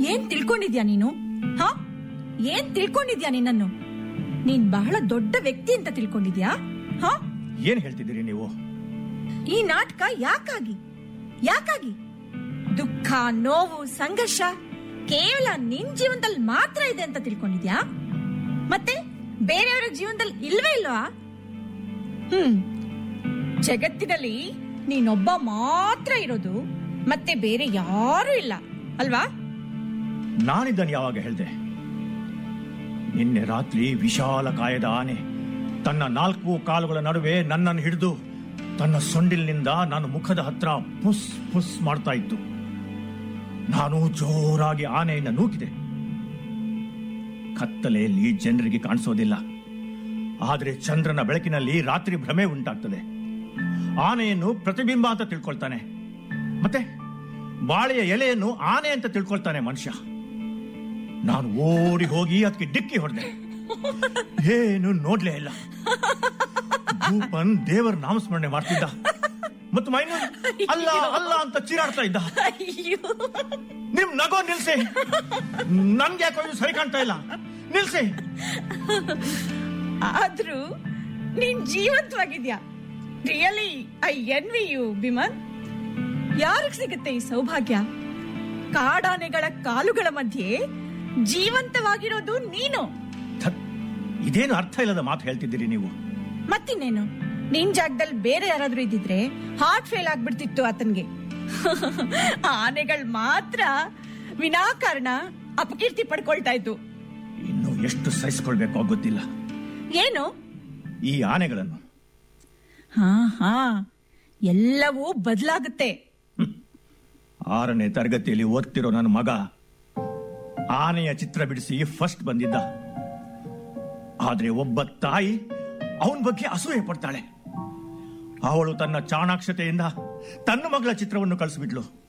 ಏನ್ ತಿಳ್ಕೊಂಡಿದ್ಯಾ ನೀನು ಹಾ ಏನ್ ತಿಳ್ಕೊಂಡಿದ್ಯಾ ನಿನ್ನನ್ನು ನೀನ್ ಬಹಳ ದೊಡ್ಡ ವ್ಯಕ್ತಿ ಅಂತ ತಿಳ್ಕೊಂಡಿದ್ಯಾ ಹಾ ಏನ್ ಹೇಳ್ತಿದ್ದೀರಿ ನೀವು ಈ ನಾಟಕ ಯಾಕಾಗಿ ಯಾಕಾಗಿ ದುಃಖ ನೋವು ಸಂಘರ್ಷ ಕೇವಲ ನಿನ್ ಜೀವನದಲ್ಲಿ ಮಾತ್ರ ಇದೆ ಅಂತ ತಿಳ್ಕೊಂಡಿದ್ಯಾ ಮತ್ತೆ ಬೇರೆಯವರ ಜೀವನದಲ್ಲಿ ಇಲ್ವೇ ಇಲ್ವಾ ಹ್ಮ್ ಜಗತ್ತಿನಲ್ಲಿ ನೀನೊಬ್ಬ ಮಾತ್ರ ಇರೋದು ಮತ್ತೆ ಬೇರೆ ಯಾರು ಇಲ್ಲ ಅಲ್ವಾ ನಾನಿದ್ದನ್ನು ಯಾವಾಗ ಹೇಳ್ದೆ ನಿನ್ನೆ ರಾತ್ರಿ ವಿಶಾಲ ಕಾಯದ ಆನೆ ತನ್ನ ನಾಲ್ಕು ಕಾಲುಗಳ ನಡುವೆ ನನ್ನನ್ನು ಹಿಡಿದು ತನ್ನ ಸೊಂಡಿಲಿನಿಂದ ನನ್ನ ಮುಖದ ಹತ್ರ ಪುಸ್ ಪುಸ್ ಮಾಡ್ತಾ ಇತ್ತು ನಾನು ಜೋರಾಗಿ ಆನೆಯನ್ನು ನೂಕಿದೆ ಕತ್ತಲೆಯಲ್ಲಿ ಜನರಿಗೆ ಕಾಣಿಸೋದಿಲ್ಲ ಆದರೆ ಚಂದ್ರನ ಬೆಳಕಿನಲ್ಲಿ ರಾತ್ರಿ ಭ್ರಮೆ ಉಂಟಾಗ್ತದೆ ಆನೆಯನ್ನು ಪ್ರತಿಬಿಂಬ ಅಂತ ತಿಳ್ಕೊಳ್ತಾನೆ ಮತ್ತೆ ಬಾಳೆಯ ಎಲೆಯನ್ನು ಆನೆ ಅಂತ ತಿಳ್ಕೊಳ್ತಾನೆ ಮನುಷ್ಯ ನಾನು ಓಡಿ ಹೋಗಿ ಅದಕ್ಕೆ ಡಿಕ್ಕಿ ಹೊಡೆದೆ ಏನು ನೋಡ್ಲೇ ಇಲ್ಲ ಭೂಪನ್ ದೇವರ ನಾಮಸ್ಮರಣೆ ಮಾಡ್ತಿದ್ದ ಮತ್ತು ಮೈನು ಅಲ್ಲ ಅಲ್ಲ ಅಂತ ಚೀರಾಡ್ತಾ ಇದ್ದ ಅಯ್ಯೋ ನಿಮ್ ನಗೋ ನಿಲ್ಸಿ ನನ್ಗೆ ಯಾಕೋ ಇದು ಸರಿ ಕಾಣ್ತಾ ಇಲ್ಲ ನಿಲ್ಸಿ ಆದ್ರೂ ನೀನ್ ಜೀವಂತವಾಗಿದ್ಯಾ ರಿಯಲಿ ಐ ಎನ್ವಿ ಯು ಬಿಮನ್ ಯಾರಿಗ್ ಸಿಗುತ್ತೆ ಈ ಸೌಭಾಗ್ಯ ಕಾಡಾನೆಗಳ ಕಾಲುಗಳ ಮಧ್ಯೆ ಜೀವಂತವಾಗಿರೋದು ನೀನು ಧತ್, ಇದೇನು ಅರ್ಥ ಇಲ್ಲದ ಮಾತು ಹೇಳ್ತಿದ್ದೀರಿ ನೀವು ಮತ್ತಿನ್ನೇನು ನಿನ್ ಜಾಗದಲ್ಲಿ ಬೇರೆ ಯಾರಾದ್ರೂ ಇದ್ದಿದ್ರೆ ಹಾರ್ಟ್ ಫೇಲ್ ಆಗ್ಬಿಡ್ತಿತ್ತು ಆತನ್ಗೆ ಆನೆಗಳು ಮಾತ್ರ ವಿನಾಕಾರಣ ಅಪಕೀರ್ತಿ ಪಡ್ಕೊಳ್ತಾ ಇತ್ತು ಇನ್ನು ಎಷ್ಟು ಸಹಿಸ್ಕೊಳ್ಬೇಕೋ ಗೊತ್ತಿಲ್ಲ ಏನು ಈ ಆನೆಗಳನ್ನು ಹಾ ಹಾ ಎಲ್ಲವೂ ಬದಲಾಗುತ್ತೆ ಆರನೇ ತರಗತಿಯಲ್ಲಿ ಓದ್ತಿರೋ ನನ್ನ ಮಗ ಆನೆಯ ಚಿತ್ರ ಬಿಡಿಸಿ ಫಸ್ಟ್ ಬಂದಿದ್ದ ಆದ್ರೆ ಒಬ್ಬ ತಾಯಿ ಅವನ ಬಗ್ಗೆ ಅಸೂಯೆ ಪಡ್ತಾಳೆ ಅವಳು ತನ್ನ ಚಾಣಾಕ್ಷತೆಯಿಂದ ತನ್ನ ಮಗಳ ಚಿತ್ರವನ್ನು ಕಳಿಸ್ಬಿಟ್ಲು